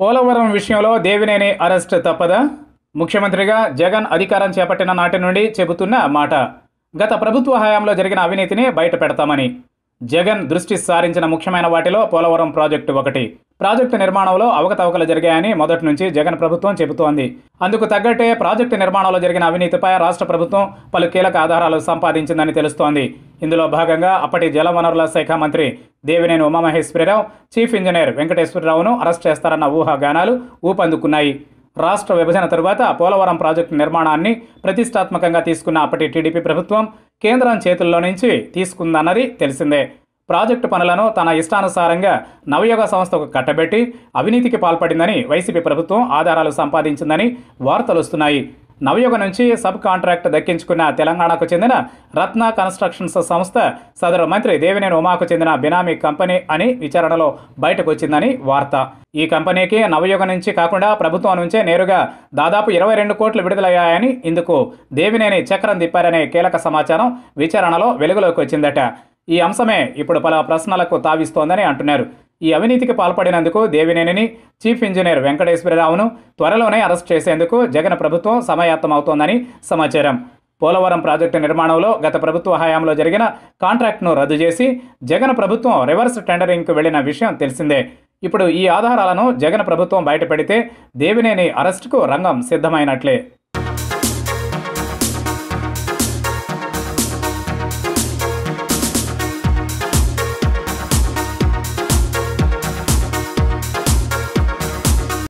పోలవరం విషయంలో దేవినేని అరెస్ట్ తప్పదా ముఖ్యమంత్రిగా జగన్ అధికారం చేపట్టిన నాటి నుండి చెబుతున్న మాట గత ప్రభుత్వ హయాంలో జరిగిన అవినీతిని బయట పెడతామని జగన్ దృష్టి సారించిన ముఖ్యమైన వాటిలో పోలవరం ప్రాజెక్టు ఒకటి ప్రాజెక్టు నిర్మాణంలో అవకతవకలు జరిగాయని మొదటి నుంచి జగన్ ప్రభుత్వం చెబుతోంది అందుకు తగ్గట్టే ప్రాజెక్టు నిర్మాణంలో జరిగిన అవినీతిపై రాష్ట్ర ప్రభుత్వం పలు కీలక ఆధారాలు సంపాదించిందని తెలుస్తోంది ఇందులో భాగంగా అప్పటి జలవనరుల శాఖ మంత్రి దేవినేని ఉమామహేశ్వరరావు చీఫ్ ఇంజనీర్ వెంకటేశ్వరరావును అరెస్ట్ చేస్తారన్న ఊహాగానాలు ఊపందుకున్నాయి రాష్ట్ర విభజన తరువాత పోలవరం ప్రాజెక్టు నిర్మాణాన్ని ప్రతిష్టాత్మకంగా తీసుకున్న అప్పటి టీడీపీ ప్రభుత్వం కేంద్రం చేతుల్లో నుంచి తీసుకుందన్నది తెలిసిందే ప్రాజెక్టు పనులను తన ఇష్టానుసారంగా నవయోగ సంస్థకు కట్టబెట్టి అవినీతికి పాల్పడిందని వైసీపీ ప్రభుత్వం ఆధారాలు సంపాదించిందని వార్తలు వస్తున్నాయి నవయుగ నుంచి సబ్ కాంట్రాక్ట్ దక్కించుకున్న తెలంగాణకు చెందిన రత్న కన్స్ట్రక్షన్స్ సంస్థ సదరు మంత్రి దేవినేని ఉమాకు చెందిన బినామీ కంపెనీ అని విచారణలో బయటకు వచ్చిందని వార్త ఈ కంపెనీకి నవయుగ నుంచి కాకుండా ప్రభుత్వం నుంచే నేరుగా దాదాపు ఇరవై రెండు కోట్లు విడుదలయ్యాయని ఇందుకు దేవినేని చక్రం తిప్పారనే కీలక సమాచారం విచారణలో వెలుగులోకి వచ్చిందట ఈ అంశమే ఇప్పుడు పలు ప్రశ్నలకు తావిస్తోందని అంటున్నారు ఈ అవినీతికి పాల్పడినందుకు దేవినేనిని చీఫ్ ఇంజనీర్ వెంకటేశ్వరరావును త్వరలోనే అరెస్ట్ చేసేందుకు జగన్ ప్రభుత్వం సమాయత్తమవుతోందని సమాచారం పోలవరం ప్రాజెక్టు నిర్మాణంలో గత ప్రభుత్వ హయాంలో జరిగిన కాంట్రాక్ట్ను రద్దు చేసి జగన్ ప్రభుత్వం రివర్స్ టెండరింగ్కు వెళ్లిన విషయం తెలిసిందే ఇప్పుడు ఈ ఆధారాలను జగన్ ప్రభుత్వం బయటపెడితే దేవినేని అరెస్టుకు రంగం సిద్ధమైనట్లే